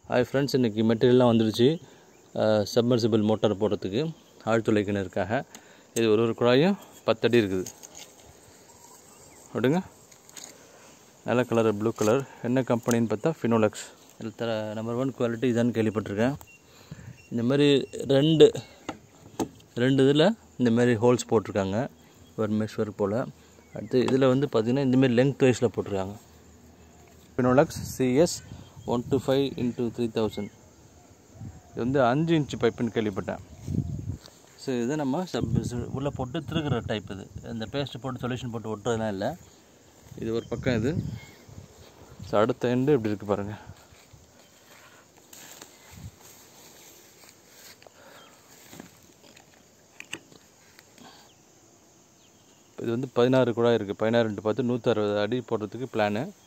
hi friends இன்றைக்கி மெட்டீரியல்லாம் வந்துடுச்சு submersible motor போடுறதுக்கு ஆழ்துளை கிணறுக்காக இது ஒரு ஒரு குழாயும் பத்தடி இருக்குது விடுங்க நல்ல கலர் ப்ளூ கலர் என்ன கம்பெனின்னு பார்த்தா ஃபினோலக்ஸ் இதில் தர நம்பர் ஒன் குவாலிட்டி இதான்னு கேள்விப்பட்டிருக்கேன் இந்த மாதிரி ரெண்டு ரெண்டு இதில் இந்த மாதிரி ஹோல்ஸ் போட்டிருக்காங்க ஒரு மெஷ்வர் போல் அடுத்து இதில் வந்து பார்த்திங்கன்னா இந்தமாரி லெங்த் வைஸில் போட்டிருக்காங்க Finolex CS one two five into three thousand இது வந்து அஞ்சு இன்ச்சு பைப்புன்னு கேள்விப்பட்டேன் ஸோ இதை நம்ம சப் உள்ளே போட்டு திருகிற டைப் இது இந்த பேஸ்ட் போட்டு சொல்யூஷன் போட்டு ஒட்டுறதுலாம் இல்லை இது ஒரு பக்கம் இது ஸோ அடுத்த எண்டு இப்படி இருக்குது பாருங்கள் இது வந்து பதினாறு குழாய் இருக்குது பதினாறு இன்ட்டு பார்த்து நூற்றறுபது அடி போடுறதுக்கு பிளானு